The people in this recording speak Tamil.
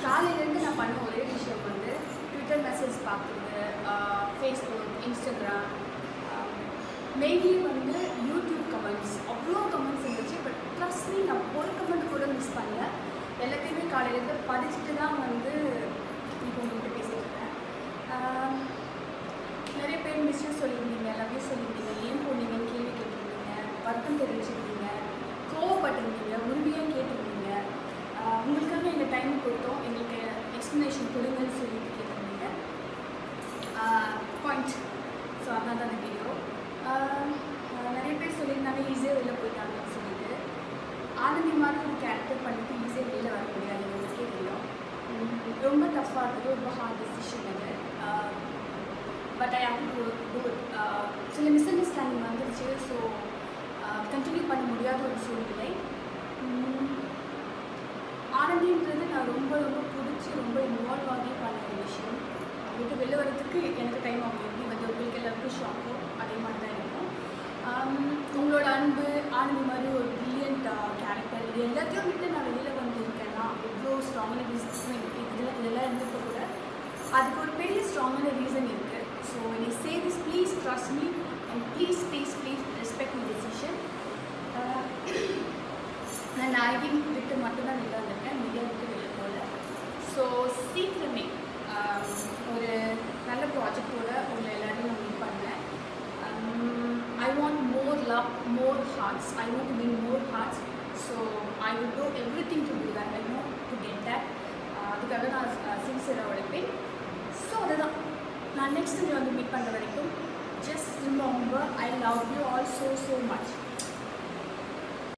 காலையிலேருந்து நான் பண்ண ஒரே விஷயம் வந்து ட்விட்டர் மெசேஜ் பார்க்குறது ஃபேஸ்புக் இன்ஸ்டாகிராம் மெயின்லி வந்து யூடியூப் கமெண்ட்ஸ் அவ்வளோ கமெண்ட்ஸ் இருந்துச்சு பட் ட்ரஸ்ட் மீ நான் ஒரு கமெண்ட் கூட மிஸ் பண்ணல எல்லாத்தையுமே காலையிலேருந்து படிச்சுட்டு தான் வந்து இப்போ உங்கள்கிட்ட பேசிட்டு இருக்கேன் ஆம், நிறைய பேர் மிஸ்யூஸ் சொல்லியிருந்தீங்க எல்லாமே சொல்லியிருந்தீங்க ஏன் போனீங்கன்னு கேள்வி கேட்டிருந்தீங்க வருத்தம் தெரிவிச்சிருந்தீங்க கோவப்பட்டிருந்தீங்க உரிமையாக கேட்டிருந்தீங்க ஆஹ் உங்களுக்காக எங்கள் டைம் கொடுத்தோம் எங்களுக்கு எக்ஸ்ப்ளனேஷன் கொடுங்கன்னு சொல்லிட்டு கேட்டிருந்தீங்க பாயிண்ட் ஸோ அதான் தான் அந்த வீடியோ நிறைய பேர் சொல்லியிருந்தாங்க ஈஸியாக வெளில போயிட்டாங்கன்னு சொல்லிட்டு ஆனந்தி மாதிரி ஒரு கேரக்டர் பண்ணிட்டு ஈஸியாக வெளியில் வர முடியாது உங்களுக்கே தெரியும் உம் ரொம்ப டஃப்பாக இருக்குது ரொம்ப ஹார்ட் டெசிஷன் அது but I have to do it சில மிஸ் அண்டர்ஸ்டாண்டிங் வந்துருச்சு ஸோ கண்டினியூ பண்ண முடியாத ஒரு சூழ்நிலை உம் ஆனந்தின்றது நான் ரொம்ப ரொம்ப பிடிச்சி ரொம்ப இன்வால்வ் ஆகி பண்ண ஒரு விஷயம் விட்டு வெளில வரதுக்கு எனக்கு டைம் ஆகும் எப்படி வந்து உங்களுக்கு எல்லாருக்கும் ஷாக்கோ அதே மாதிரி தான் இருக்கும் ஆம், உங்களோட அன்பு ஆனந்தி மாதிரி ஒரு பிரில்லியன்ட் கேரக்டர் இது எல்லாத்தையும் விட்டு நான் வெளியில் வந்திருக்கேன்னா எவ்வளோ ஸ்ட்ராங்கான ரீசன்ஸ் எனக்கு இதில் இதெல்லாம் இருந்திருக்க கூட அதுக்கு ஒரு பெரிய ஸ்ட்ராங்கான ரீசன் இருக்குது ஸோ நீ say this please trust me and please please please respect my decision நான் நாயகி விட்டு மட்டும்தான் வெளில வந்திருக்கேன் மீடியா விட்டு வெளில போகல ஸோ சீக்கிரமே ஆம், ஒரு நல்ல ப்ராஜெக்டோட உங்களை எல்லாரையும் நான் மீட் பண்ணேன் I want more love more hearts I want mean more hearts so I will do everything to do that I know to get that அதுக்காக நான் சின்சியராக உழைப்பேன் ஸோ அதுதான் நான் நெக்ஸ்ட் வந்து மீட் பண்ணுற வரைக்கும் just remember I love you all so so much